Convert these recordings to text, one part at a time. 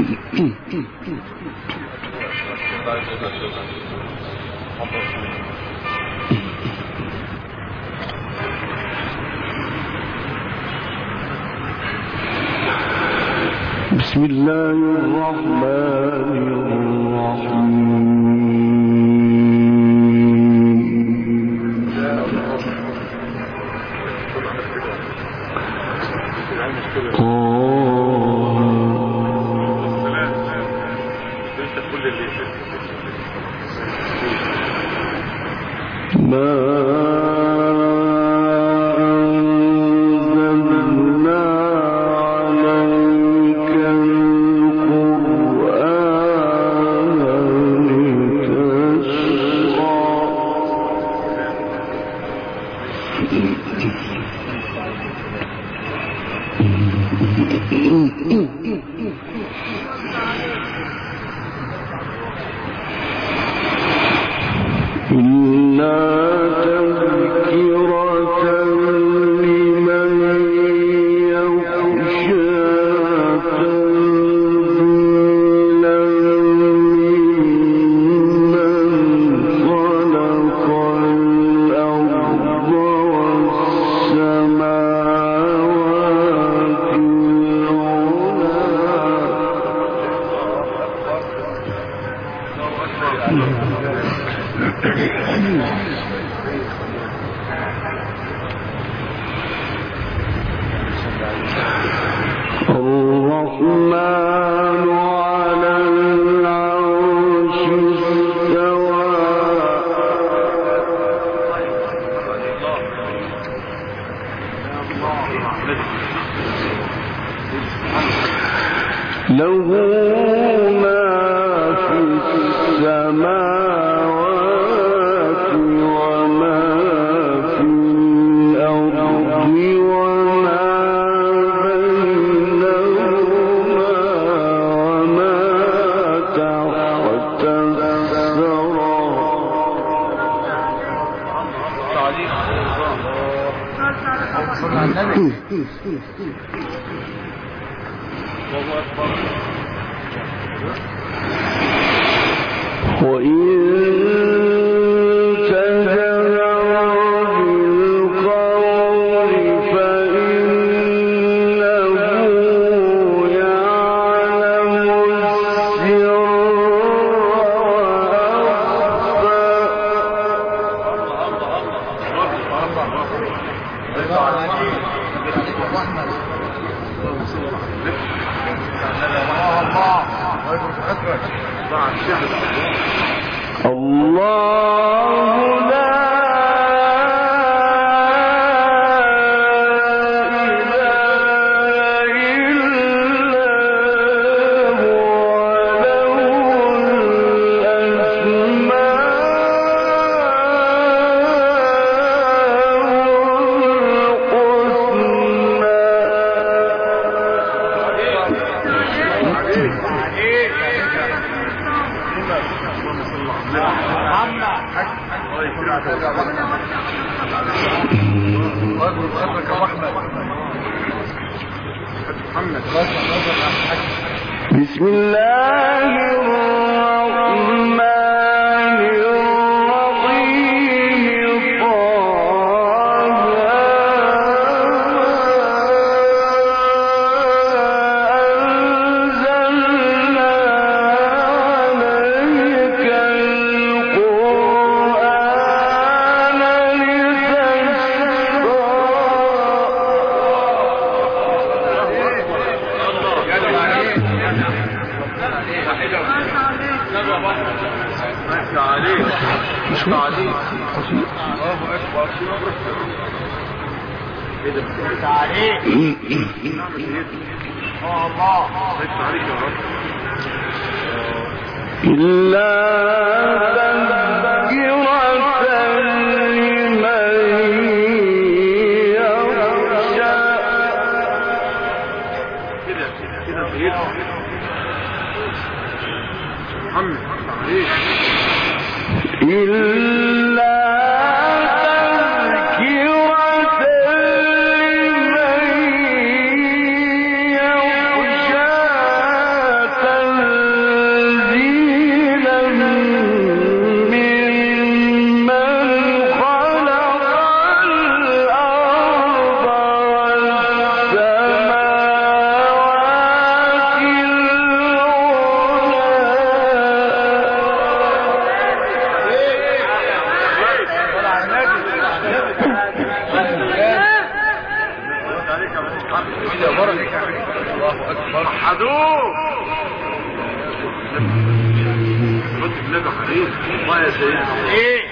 بسم الله الرحمن الرحيم بسم الله الرحمن الرحيم أنزلنا عليك القرآن إلا تذكرة لمن يخشى إلا تذكرة لمن يخشى الله اكبر وحدوه النبي حبيب الله يا سيدنا ايه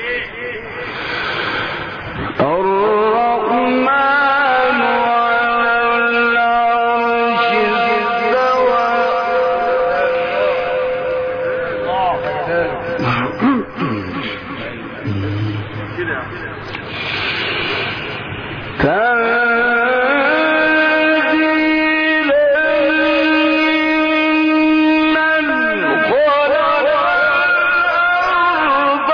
الرحمن على العرش استوى كده تنزيلا ممن خلق الأرض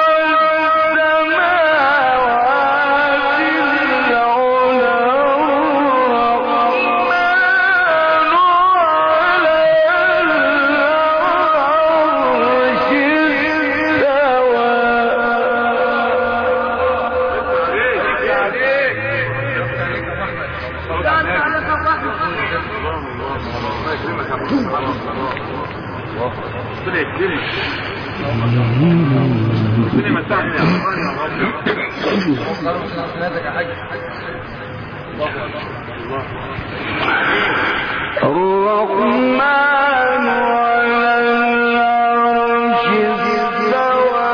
والسماوات العلى الرحمن على العرش استوى ربنا يكرمك ربنا يمتعني يا رب يا رب الرحمن على العرش استوى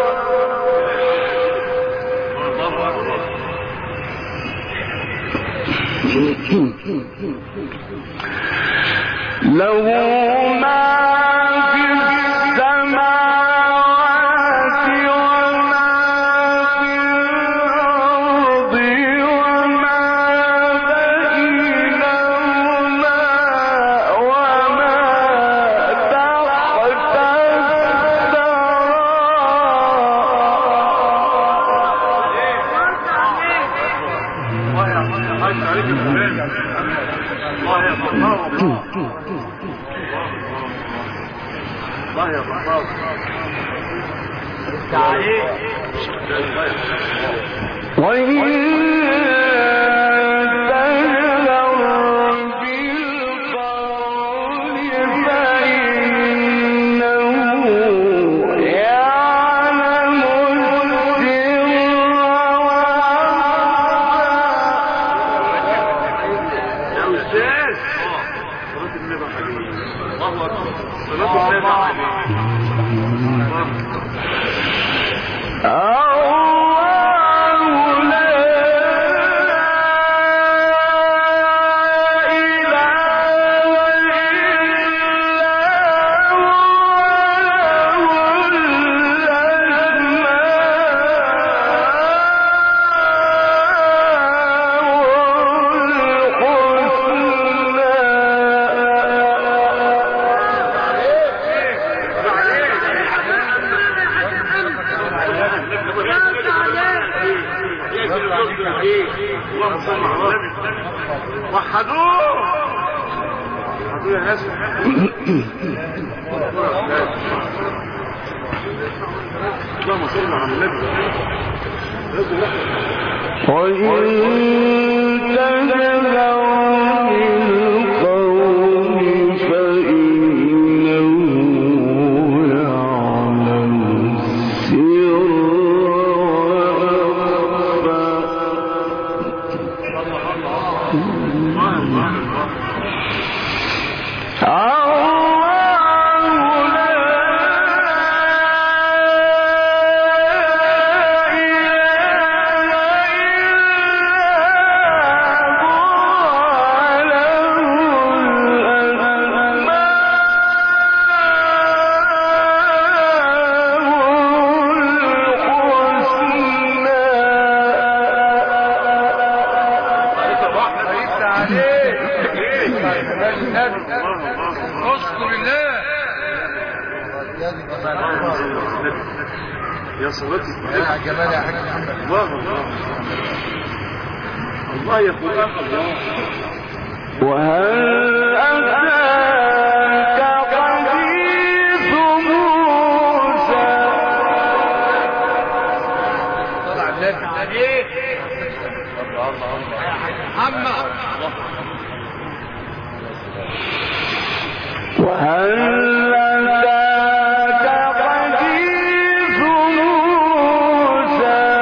الله اكبر له ما في السماوات وما في الأرض وما بينهما وما تحت الله يا حاج عليك السلام الله يا الله الله يا الله وإن تجهر بالقول فإنه يعلم السر يا استاذ صلاة النبي حبيبي الله اكبر صلاة النبي حبيبي الله لا اللهم صل على النبي وحدوه وحدوه يا ناس اللهم صل على النبي وإن تجهر بالقول فإنه يعلم السر اذكر الله يا صلاتي يا جمال يا حاج محمد الله الله الله يا قرآن الله وهل أتاك حديث موسى طلع النبي الله الله الله يا حاج محمد وهل أتاك حديث موسى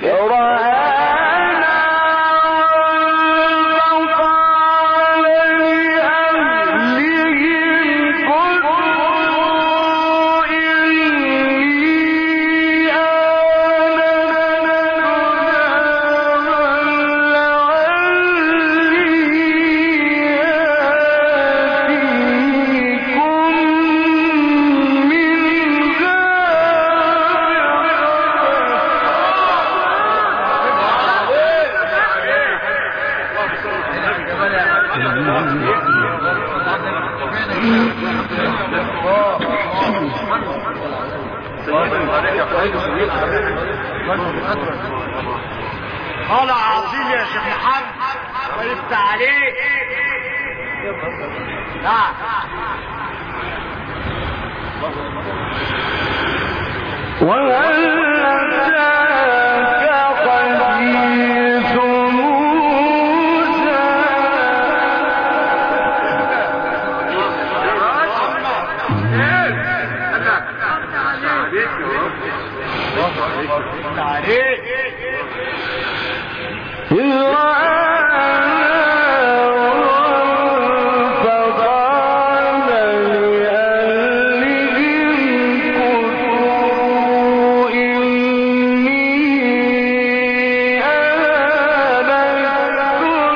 قال عظيم يا شيخ محمد وقفت عليك نعم وهل أتاك حديث موسى عليك إذ رأى فقال لأهلهم كثوا إني آنست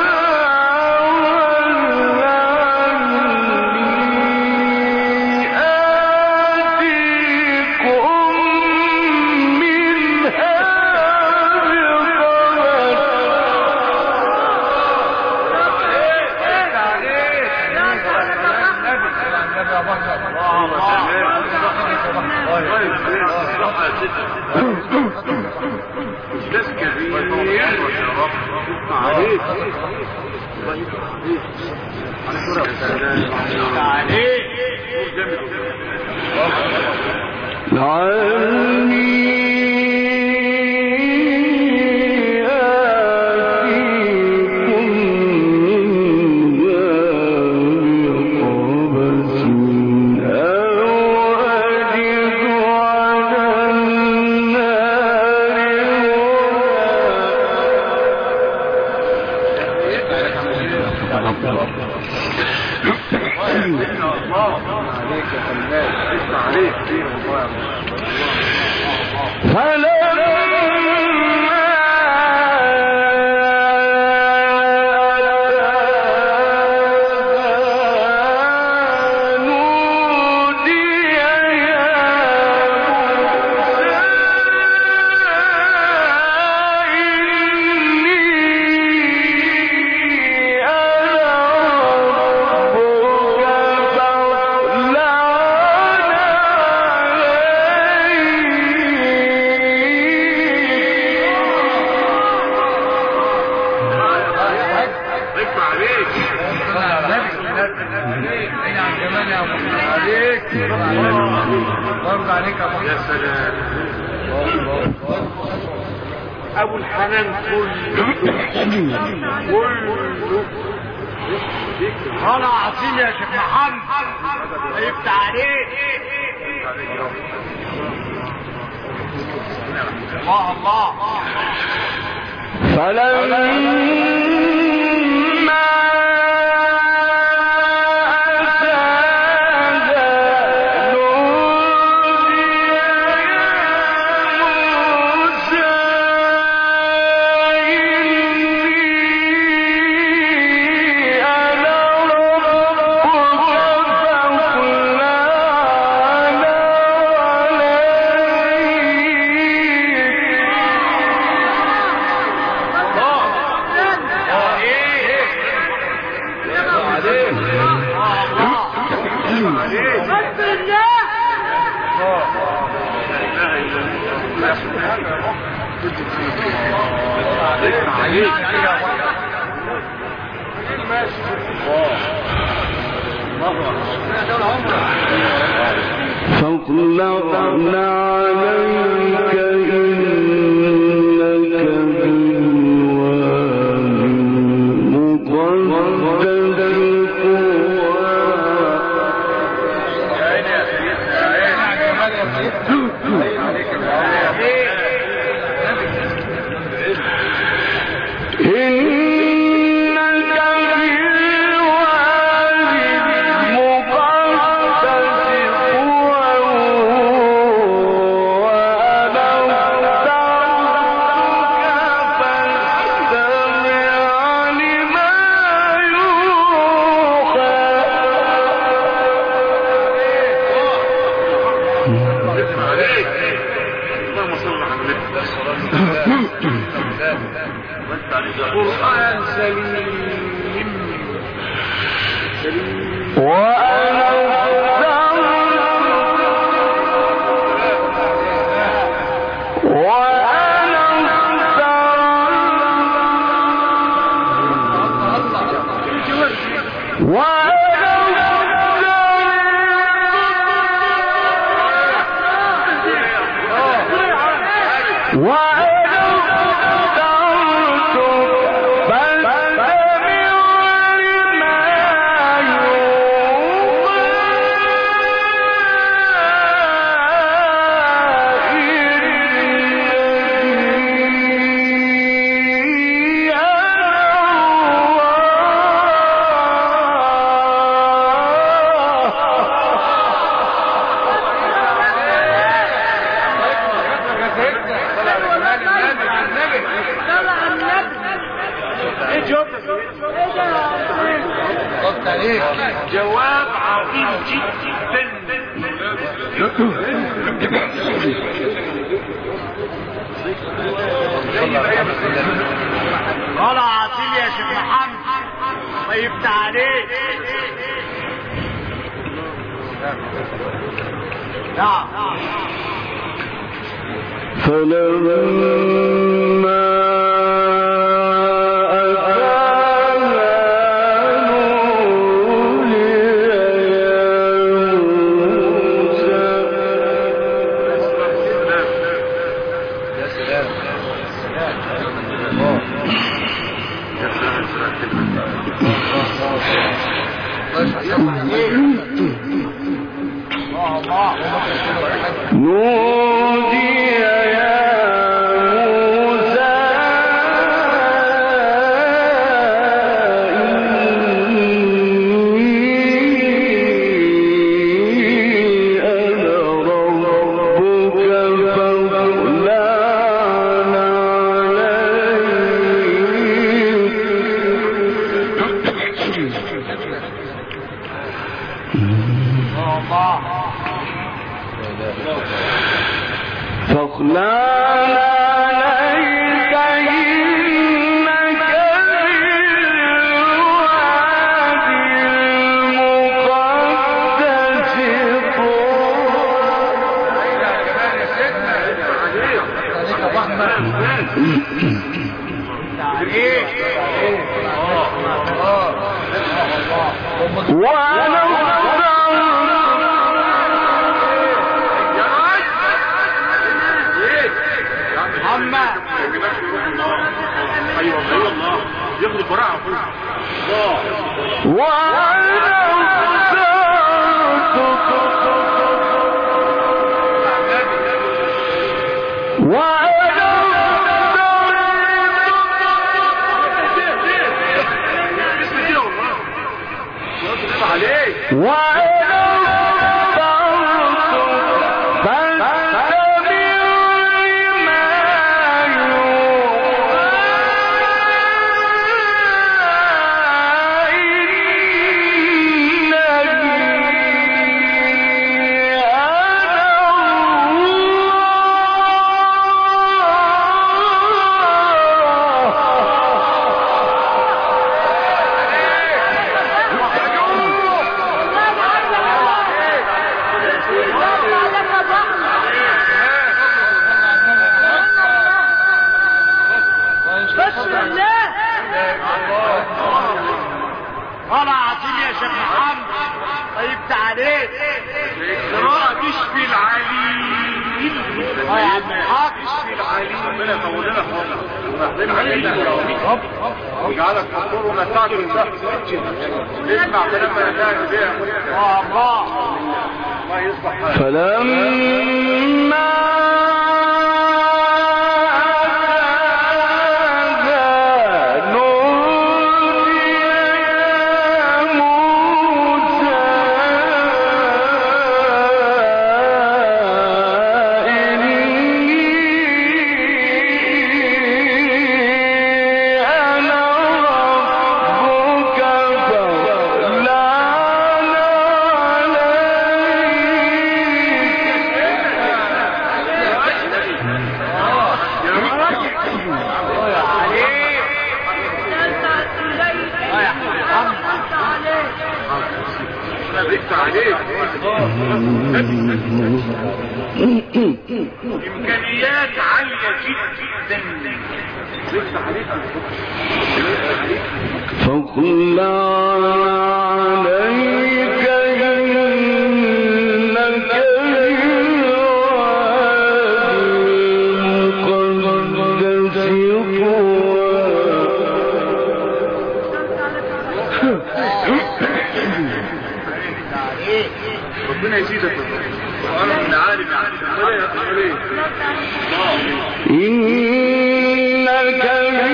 نارا آتيكم منها استاذ كبير عليك عليك لعلي آتيكم منها بقبس أو أجد على النار اقطع عليك يا سلام ابو الحنان كله كله قال عظيم يا شيخ محمد وقفت عليك الله الله فلما أتاها نودي يا موسى إني أنا ربك فاخلع فاطلعنا عليك إنك بالوادي المقدس طوى قرآن سليم وأنا اخترت وأنا اخترت وأنا اخترت وأنا اخترت فاستمع لما يوحى ايه جوابك ضبط عليك جواب عظيم جدا طلع عاطل يا شيخ محمد ما يفتح عليك نعم فلما أتاها نودي يا موسى يا سلام نودي يا موسى إني أنا ربك فاخلعن فاخلعن عليك إنك بالواد المقدس وأنا محمد ايوه ايوه الله يغلب براعه الله وأنا اخترتك وأنا اسم كده والله الله عليك وأنا اخترتك فاستمع لما يوحى إنني أنا بسم الله طلع عاطل يا شيخ محمد ما يفتح عليك قراءة تشفي العليل اه يا عم الحاج تشفي العليل ربنا يطول لنا خالص ويجعلك مقبول ومتعك بالزهر اسمع كلام ما يدعي بيه اه الله الله يصلح حالك فلما أتاها نودي يا موسى إني أنا ربك فاخلعن عليك لسه عليك امكانيات عاليه جدا لسه عليك فقل عليك إنك بالوادي المقدس ربنا يزيدك وانا من عالم يعني امال ايه امال ايه إنك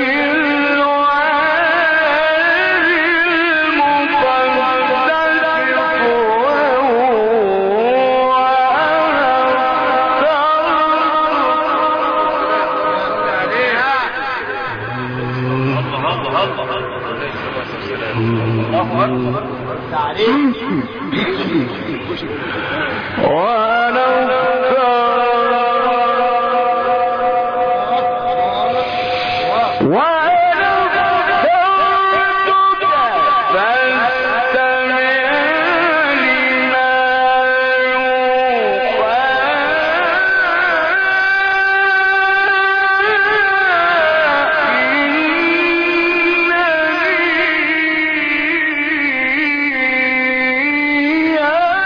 بالوادي المقدس وأنا وأنا اخترتك فاستمع لما يوحى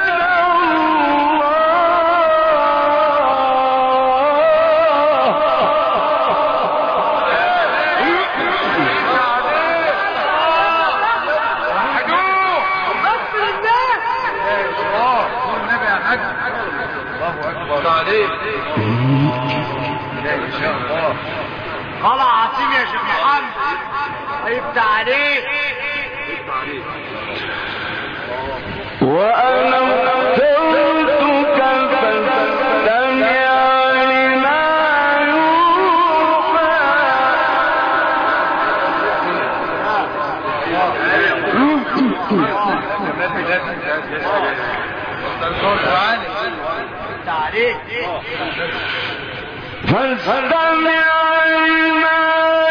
النبي يا حاج الله اكبر عليك لا ان شاء الله طلع عظيم يا شيخ محمد هيفتح عليك وأنا اخترتك فاستمع لما يوحى هيفتح عليك فاستمع لما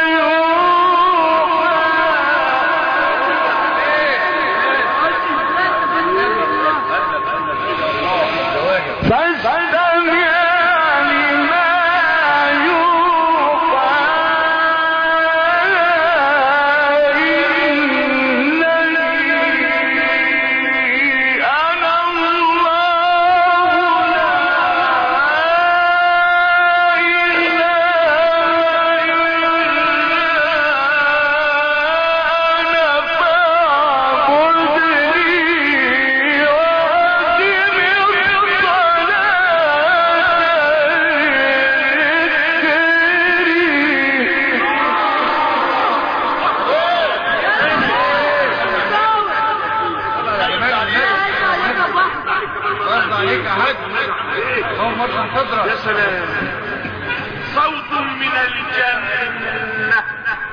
يوحى فاستمع لما يوحى إنني أنا الله لا إله إلا أنا فاعبدني وأقم الصلاة لذكري فرض عليك يا حاج اول مره يا حضرتك سلام صوت من الجنة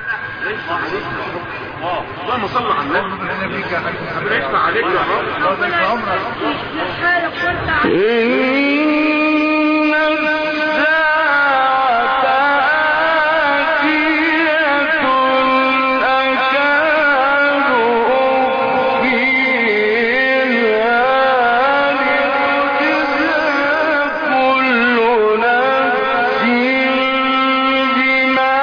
اه اللهم صل على النبي انا بيك يا حاج ربنا يفتح عليك يا رب الله يبارك في عمرك إن الساعة آتية أكاد أخفيها لتجزى كل نفس بما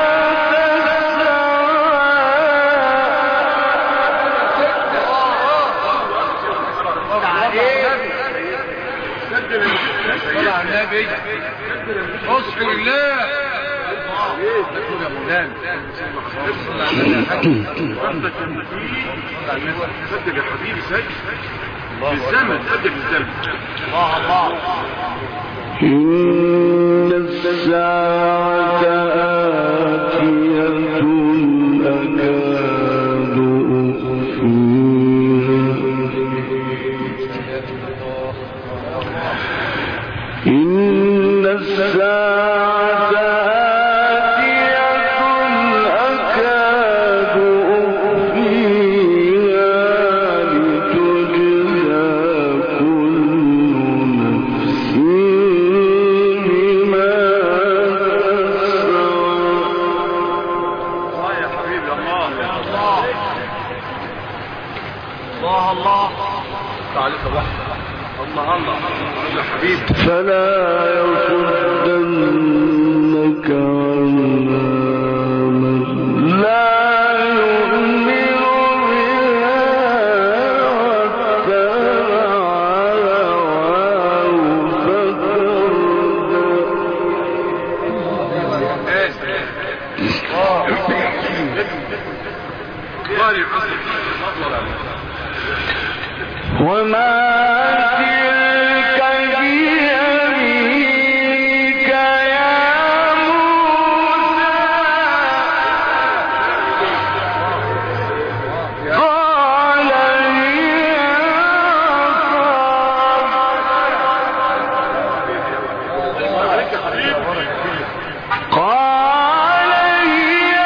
سجل صلى على النبي اصحي لله مكتوب يا مولانا صلى على النبي يا حاج عندك سجل يا حبيبي سجل بالزمن سجل بالزمن إن الساعة آتية أكاد أخفيها إن الساعة آتية أكاد أخفيها لتجزى كل نفس بما فلا يصدنك عنها من لا يؤمن بها واتبع هواه فتردى قارئ حصل وما تلك بيمينك يا موسى قال هي عصاي قال هي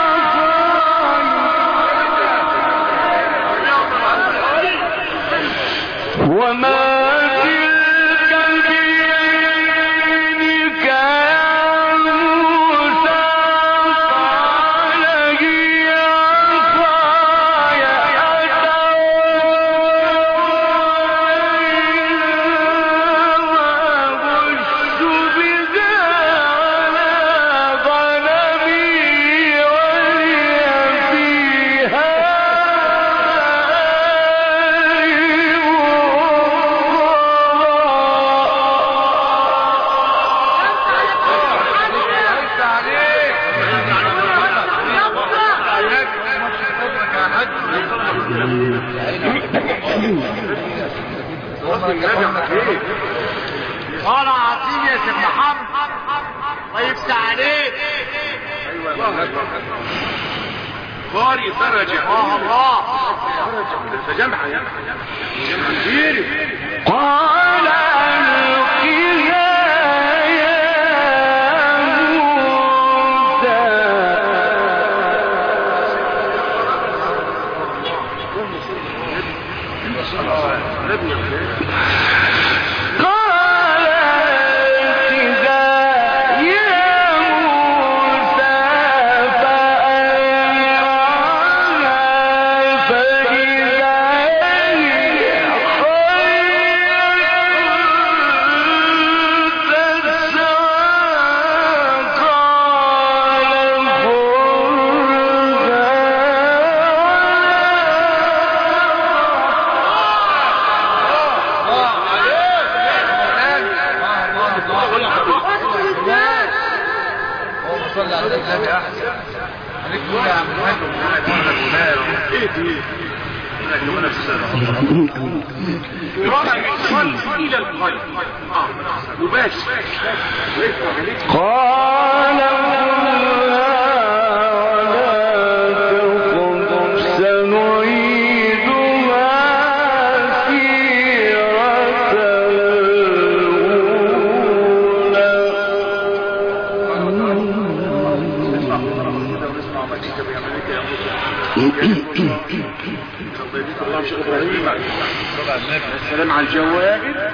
عصاي وما تلك بيمينك يا موسى قال هي عصاي أتوكل بها على غنمي ولي فيها ليس عليك قال عظيم يا سيد محمد الله يفتح عليك قارئ درجة الله الله فجمع يعني جمع كبير قال ألقها يا موسى قال ألقها يا موسى فألقاها فإذا هي حية تسعى قال اللهم صل على النبي احسن عليك نور يا عم الحاج ايه دي الى الغيب اه مباشر قال ولا تخف سنعيدها سيرة السلام على الجوائر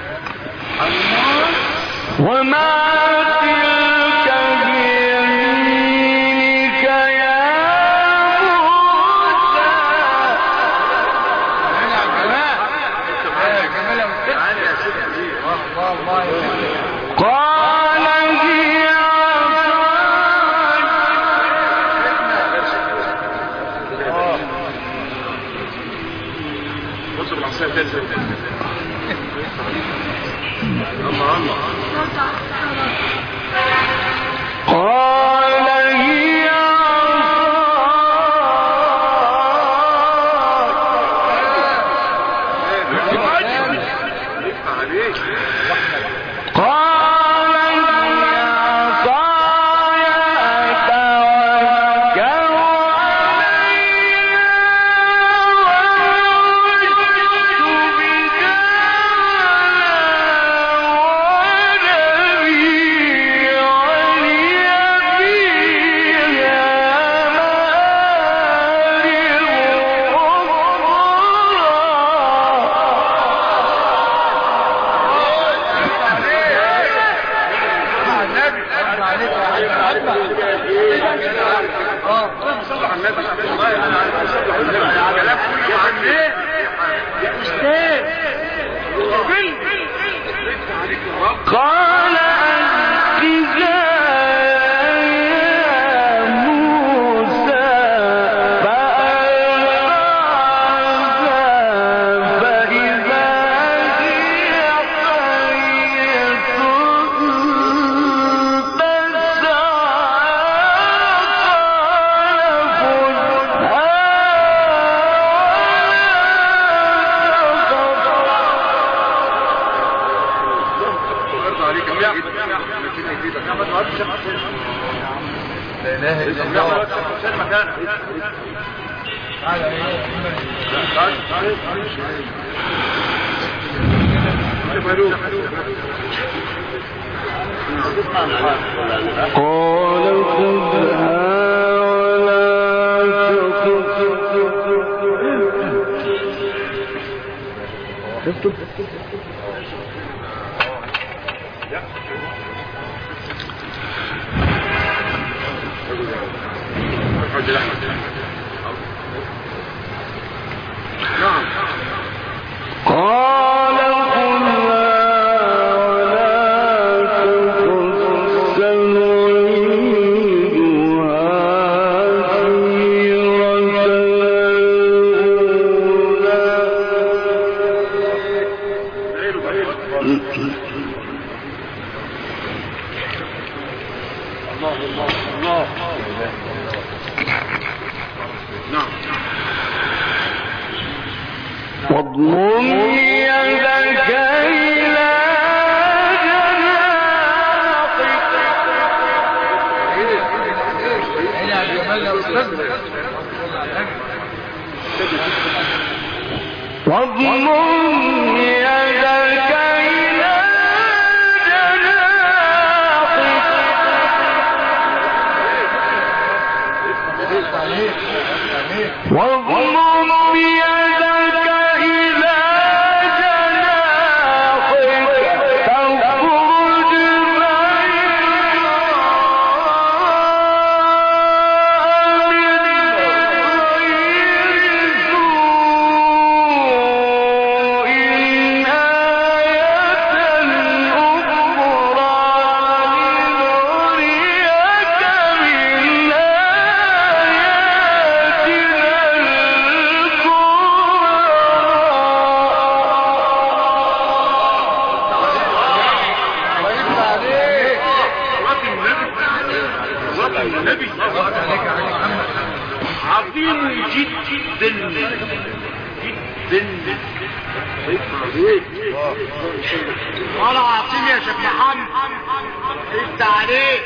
وما تلك بيمينك يا موسى يا جمال يا جمال يا مفتاح يا سيدي الله الله يا سيدي قال هي بص بالعصايه تنزل الله الله قال هي عليك قال هي عصاي أتوكل عليها وأهش بها ونبي ولي فيها صلى على النبي والله انا عايز اصلح النبي يا كلام كله عن ايه يا استاذ قال ألقها يا موسى فألقاها فإذا هي حية تسعى قال برضه عليك يا جدا ربنا يزيدك لا اله الا الله قال خذها ولا نعم قال خذها ولا تخف سنعيدها سيرة نعم واضمم يدك إلى عيني على الجمال يا استاذ واضمم يدك إلى جناحك واضمم يدك إلى جناحك تخرج بيضاء من غير سوء آية أخرى لنريك من آياتنا الكبرى صلاة النبي صلاة النبي عظيم جدا جدا ولا عظيم يا شيخ محمد انت عليك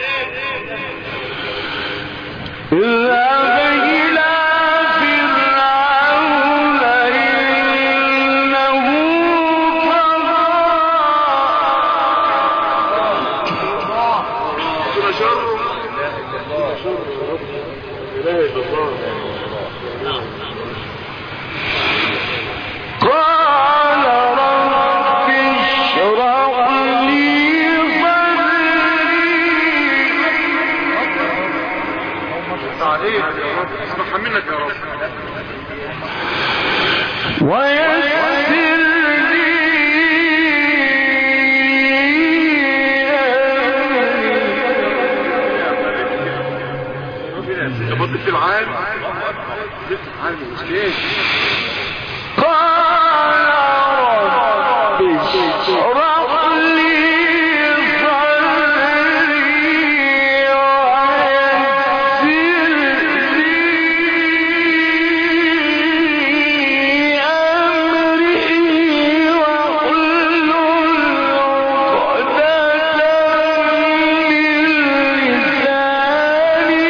اذهب إلى فرعون إنه طغى كل شر لا اله الا الله قال رب اشرح لي صدري عليك يا رب اسمح منك يا رب ويسر لي انت بطل في العالم لسه عالم مش ليه قال رب اشرح لي صدري ويسر لي أمري واحلل عقدة من لساني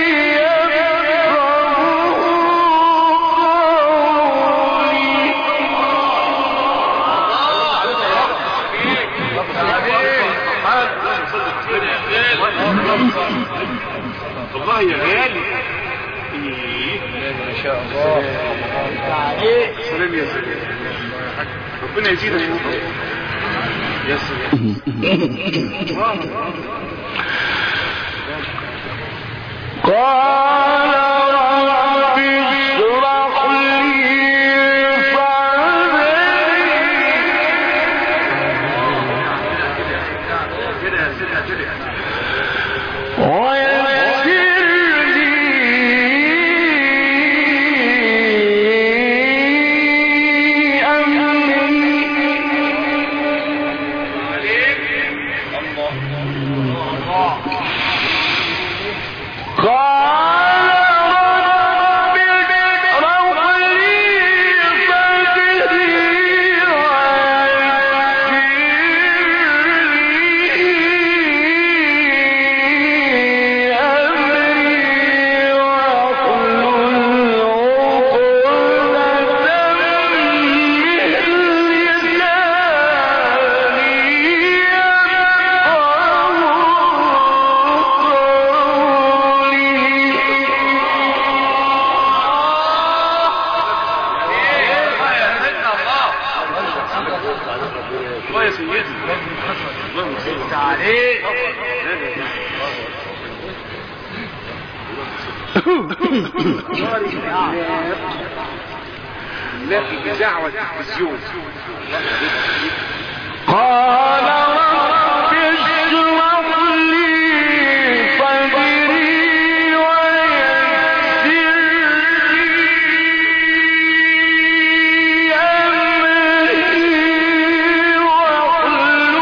والله يا غالي إيه. ما شاء الله انت عليك سلام يا سلام ربنا يزيدك يا سلام قال رب اشرح لي صدري الله يا سيدي الله يسلمك عليك لا في الاذاعه والتلفزيون قال رب اشرح لي صدري ويسر لي أمري واحلل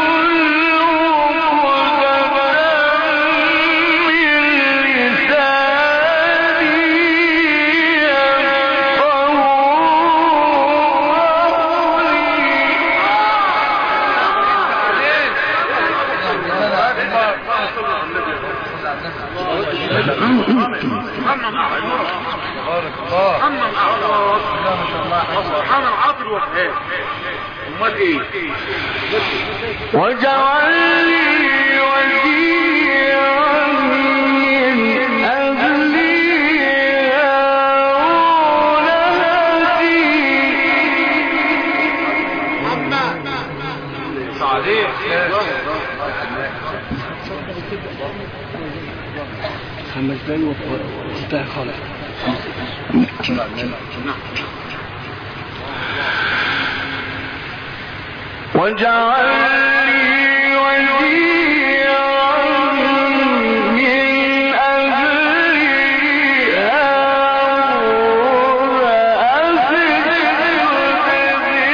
عقدة من لساني محمد سبحان العاطل وفهاد امال ايه واجعل لي وزيرا من أهلي هارون خمس دقايق وانتهى خالص واجعل لي وزيرا من أهلي هارون أشرك به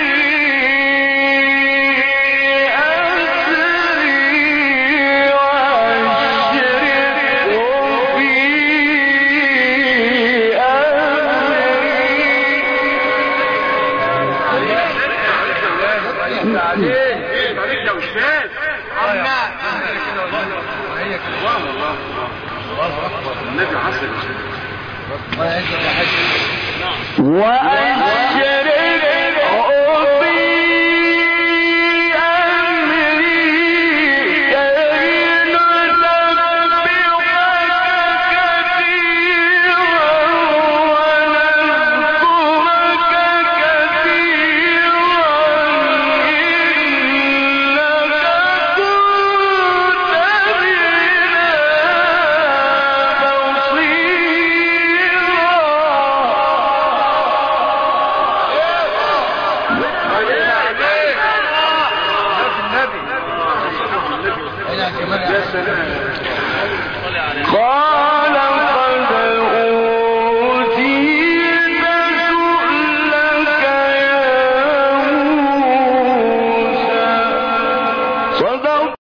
أسري وأشركه في أمري عليك يا استاذ النبي عسل وأشهد